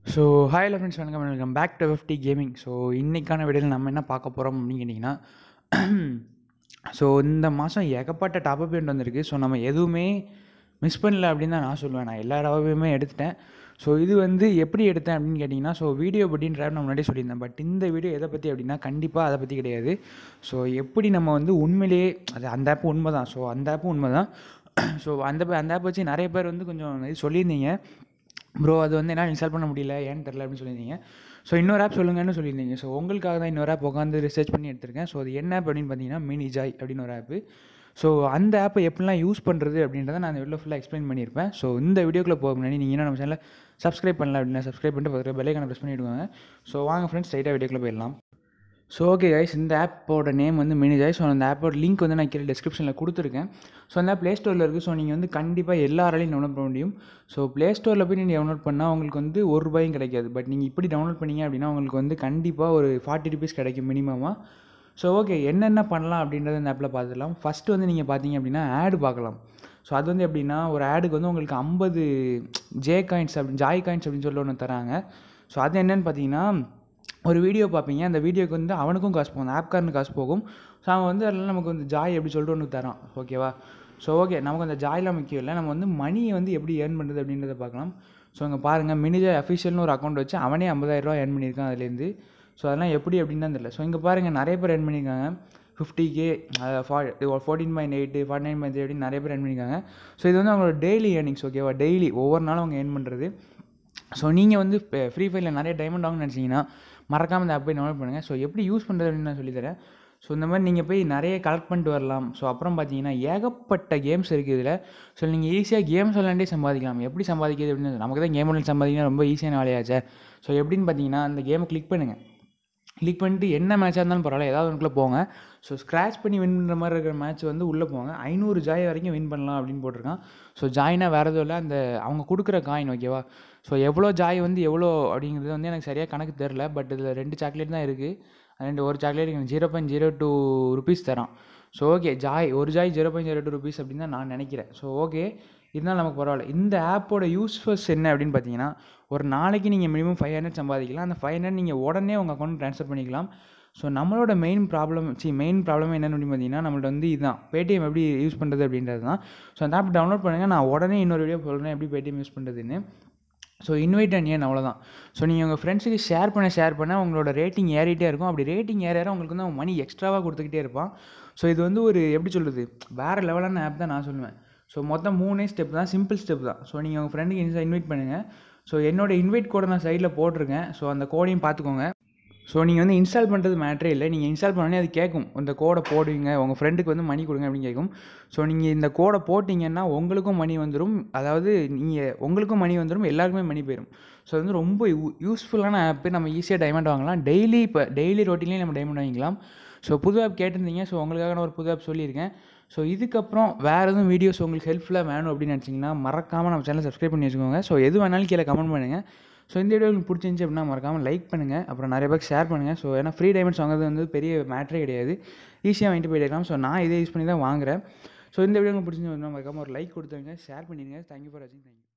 so hi hello friends வணக்கம் welcome back to fifty gaming so இன்றைக்கான வீடியோவில் நம்ம என்ன பார்க்க போகிறோம் அப்படின்னு கேட்டிங்கன்னா ஸோ இந்த மாதம் ஏகப்பட்ட டாப் அப் வந்திருக்கு ஸோ நம்ம எதுவுமே மிஸ் பண்ணல அப்படின்னு தான் நான் சொல்லுவேன் நான் எல்லா டாப்பையுமே எடுத்துட்டேன் ஸோ இது வந்து எப்படி எடுத்தேன் அப்படின்னு கேட்டிங்கன்னா ஸோ வீடியோ பற்றின்ற நான் முன்னாடியே சொல்லியிருந்தேன் பட் இந்த வீடியோ எதை பற்றி அப்படின்னா கண்டிப்பாக அதை பற்றி கிடையாது ஸோ எப்படி நம்ம வந்து உண்மையிலேயே அது அந்த ஆப் உண்மை தான் ஸோ அந்த ஆப்பும் உண்மை தான் ஸோ அந்த அந்த ஆப் வச்சு நிறைய பேர் வந்து கொஞ்சம் இது சொல்லியிருந்தீங்க ப்ரோ அது வந்து என்னால் இன்ஸ்டால் பண்ண முடியல ஏன்னு தெரில அப்படின்னு சொல்லியிருந்தீங்க ஸோ இன்னொரு ஆப் சொல்லுங்கன்னு சொல்லியிருந்தீங்க ஸோ உங்களுக்காக தான் இன்னொரு ஆப் உட்காந்து ரிசர்ச் பண்ணி எடுத்திருக்கேன் ஸோ அது என்ன ஆப் அப்படின்னு பார்த்தீங்கன்னா மினி ஜாய் அப்படின்னு ஒரு ஆப்பு ஸோ அந்த ஆப்பை எப்படிலாம் யூஸ் பண்ணுறது அப்படின்றத நான் இந்த வீடியோ ஃபுல்லாக எக்ஸ்பிளைன் பண்ணியிருப்பேன் ஸோ இந்த வீடியோக்குள்ளே போக முன்னாடி நீங்கள் என்ன நம்ம சேனலில் சப்ஸ்கிரைப் பண்ணல அப்படின்னா சப்ஸ்கிரைப் பண்ணிட்டு பக்கத்தில் பெல்லைக்கான ப்ரெஸ் பண்ணிவிடுவாங்க ஸோ வாங்க ஃப்ரெண்ட்ஸ் ஸ்ட்ரைட்டாக வீடியோக்குள்ளே போயிடலாம் ஸோ ஓகே கைஸ் இந்த ஆப்போட நேம் வந்து மினி ஜாய் ஸோ அந்த ஆப்போட லிங்க் வந்து நான் கீழே டிஸ்கிரிப்ஷனில் கொடுத்துருக்கேன் ஸோ அந்த ப்ளே ஸ்டோரில் இருக்குது ஸோ நீங்கள் வந்து கண்டிப்பாக எல்லாராலையும் டவுன்லோட் பண்ண முடியும் ஸோ ப்ளே ஸ்டோரில் போய் நீங்கள் டவுன்லோட் பண்ணால் உங்களுக்கு வந்து ஒரு ரூபாயும் கிடைக்காது பட் நீங்கள் இப்படி டவுன்லோட் பண்ணீங்க அப்படின்னா உங்களுக்கு வந்து கண்டிப்பாக ஒரு ஃபார்ட்டி ருபீஸ் கிடைக்கும் மினிமமாக ஸோ ஓகே என்னென்ன பண்ணலாம் அப்படின்றத இந்த ஆப்பில் பார்த்துக்கலாம் ஃபஸ்ட்டு வந்து நீங்கள் பார்த்தீங்க அப்படின்னா ஆடு பார்க்கலாம் ஸோ அது வந்து எப்படின்னா ஒரு ஆடுக்கு வந்து உங்களுக்கு ஐம்பது ஜே காயின்ஸ் அப்படி ஜாய் காயின்ஸ் அப்படின்னு சொல்லி ஒன்று தராங்க ஸோ அது என்னென்னு பார்த்தீங்கன்னா ஒரு வீடியோ பார்ப்பீங்க அந்த வீடியோக்கு வந்து அவனுக்கும் காசு போகும் அந்த ஆப்காரனுக்கு காசு போகும் ஸோ அவன் வந்து அதில் நமக்கு வந்து ஜாய் எப்படி சொல்லிட்டு ஒன்று தரான் ஓகேவா ஸோ ஓகே நமக்கு அந்த ஜாயெலாம் முக்கியம் இல்லை நம்ம வந்து மணியை வந்து எப்படி ஏர்ன் பண்ணுறது அப்படின்றத பார்க்கலாம் ஸோ அங்கே பாருங்கள் மினிஜாய் அஃபிஷியல்னு ஒரு அக்கௌண்ட் வச்சு அவனே ஐம்பதாயிரரூவா ஏர்ன் பண்ணியிருக்கான் அதுலேருந்து ஸோ அதெல்லாம் எப்படி அப்படின்னு தான் தெரியல ஸோ இங்கே பாருங்கள் நிறைய பேர் ஏர்ன் பண்ணியிருக்காங்க fifty K fourteen point eight forty nine point அப்படின்னு நிறைய பேர் ஏர்ன் பண்ணியிருக்காங்க ஸோ இது வந்து அவங்களோட டெய்லி ஏர்னிங்ஸ் ஓகேவா டெய்லி ஒவ்வொரு நாளும் அவங்க ஏர்ன் பண்ணுறது ஸோ நீங்கள் வந்து ஃப்ரீ ஃபயரில் நிறைய டைமண்ட் வாங்கணும்னு நினச்சிங்கன்னா மறக்காமல் இந்த ஆப் போய் டவுன்லோட் பண்ணுங்கள் ஸோ எப்படி யூஸ் பண்ணுறது அப்படின்னு நான் சொல்லித்தரேன் ஸோ இந்த மாதிரி நீங்கள் போய் நிறைய கலெக்ட் பண்ணிட்டு வரலாம் ஸோ அப்புறம் பார்த்தீங்கன்னா ஏகப்பட்ட கேம்ஸ் இருக்குது இதில் ஸோ நீங்கள் ஈஸியாக கேம்ஸ் விளாண்டே சம்பாதிக்கலாம் எப்படி சம்பாதிக்கிறது அப்படின்னு நமக்கு தான் கேம் விளாண்டு சம்பாதிக்கலாம் ரொம்ப ஈஸியான வேலையாச்சே ஸோ எப்படின்னு பார்த்தீங்கன்னா அந்த கேமை கிளிக் பண்ணுங்கள் கிளிக் பண்ணிட்டு என்ன மேட்சாக இருந்தாலும் பரவாயில்ல ஏதாவது ஒன்றுக்குள்ளே போங்க ஸோ ஸ்க்ராச் பண்ணி வின் பண்ணுற மாதிரி இருக்கிற மேட்ச் வந்து உள்ளே போங்க ஐநூறு ஜாய் வரைக்கும் வின் பண்ணலாம் அப்படின்னு போட்டிருக்கான் ஸோ ஜாயினா வேறு எதுவும் இல்லை அந்த அவங்க கொடுக்குற காயின் ஓகேவா ஸோ எவ்வளோ ஜாய் வந்து எவ்வளோ அப்படிங்கிறது வந்து எனக்கு சரியாக கணக்கு தெரில பட் இதில் ரெண்டு சாக்லேட் தான் இருக்குது ரெண்டு ஒரு சாக்லேட் எனக்கு zero point zero two rupees தரான் ஸோ ஓகே ஜாய் ஒரு joy zero point zero two rupees அப்படின்னு தான் நான் நினைக்கிறேன் ஸோ ஓகே இருந்தாலும் நமக்கு பரவாயில்ல இந்த ஆப்போட யூஸ்ஃபர்ஸ் என்ன அப்படின்னு பார்த்தீங்கன்னா ஒரு நாளைக்கு நீங்கள் மினிமம் ஃபைவ் ஹண்ட்ரட் சம்பாதிக்கலாம் அந்த ஃபைவ் ஹண்ட்ரட் நீங்கள் உடனே உங்கள் அக்கௌண்ட் ட்ரான்ஸ்ஃபர் பண்ணிக்கலாம் ஸோ நம்மளோட மெயின் ப்ராப்ளம் சி மெயின் ப்ராப்ளம் என்னென்னு அப்படின்னு பார்த்தீங்கன்னா நம்மள்ட்ட வந்து இதுதான் பேடிஎம் எப்படி யூஸ் பண்ணுறது அப்படின்றது தான் ஸோ அந்த ஆப் டவுன்லோட் பண்ணுங்கள் நான் உடனே இன்னொரு வீடியோ சொல்கிறேன் எப்படி பேடிஎம் யூஸ் பண்ணுறதுன்னு ஸோ இன்வைட் அண்ட் ஏன் அவ்வளோதான் ஸோ நீங்கள் உங்கள் ஃப்ரெண்ட்ஸுக்கு ஷேர் பண்ண ஷேர் பண்ண உங்களோட ரேட்டிங் ஏறிட்டே இருக்கும் அப்படி ரேட்டிங் ஏற ஏற உங்களுக்கு வந்து அவன் மணி எக்ஸ்ட்ராவாக கொடுத்துக்கிட்டே இருப்பான் ஸோ இது வந்து ஒரு எப்படி சொல்கிறது வேறு லெவலான ஆப் தான் நான் சொல்லுவேன் ஸோ மொத்தம் மூணே ஸ்டெப் தான் சிம்பிள் ஸ்டெப் தான் ஸோ நீங்கள் உங்கள் ஃப்ரெண்டுக்கு இன்ஸ்டா இன்வைட் பண்ணுங்கள் ஸோ என்னோடய இன்வைட் கோடை நான் சைடில் போட்டிருக்கேன் ஸோ அந்த கோடையும் பார்த்துக்கோங்க ஸோ நீங்கள் வந்து இன்ஸ்டால் பண்ணுறது மேட்ரே இல்லை நீங்கள் இன்ஸ்டால் பண்ணோன்னே அது கேட்கும் இந்த கோடை போடுவீங்க உங்கள் ஃப்ரெண்டுக்கு வந்து மணி கொடுங்க அப்படின்னு கேட்கும் ஸோ நீங்கள் இந்த கோடை போட்டிங்கன்னா உங்களுக்கும் மணி வந்துடும் அதாவது நீங்கள் உங்களுக்கும் மணி வந்துடும் எல்லாருக்குமே மணி போயிடும் ஸோ வந்து ரொம்ப யூ யூஸ்ஃபுல்லான ஆப்பு நம்ம ஈஸியாக டைமண்ட் வாங்கலாம் டெய்லி இப்போ டெய்லி ரொட்டீன்லேயும் நம்ம டைமண்ட் வாங்கிக்கலாம் ஸோ புது ஆப் கேட்டிருந்தீங்க ஸோ உங்களுக்காக நான் ஒரு புது ஆப் சொல்லியிருக்கேன் ஸோ இதுக்கப்புறம் வேறு எதுவும் வீடியோஸ் உங்களுக்கு ஹெல்ப்ஃபுல்லாக வேணும் அப்படின்னு நினச்சிங்கன்னா மறக்காமல் நம்ம சேனல் சப்ஸ்கிரைப் பண்ணி வச்சுக்கோங்க ஸோ எது வேணாலும் கீழே கமெண்ட் பண்ணுங்கள் ஸோ இந்த வீடியோ உங்களுக்கு பிடிச்சிருந்துச்சி அப்படின்னா மறக்காமல் லைக் பண்ணுங்கள் அப்புறம் நிறைய பேருக்கு ஷேர் பண்ணுங்கள் ஸோ ஏன்னா ஃப்ரீ டைமண்ட்ஸ் வாங்குறது வந்து பெரிய மேட்ரே கிடையாது ஈஸியாக வாங்கிட்டு போயிடலாம் ஸோ நான் இதே யூஸ் பண்ணி தான் வாங்குறேன் ஸோ இந்த வீடியோ உங்களுக்கு பிடிச்சிருந்து மறக்காமல் ஒரு லைக் கொடுத்துருங்க ஷேர் பண்ணிடுங்க தேங்க்யூ ஃபார் வாட்சிங் தேங்க்யூ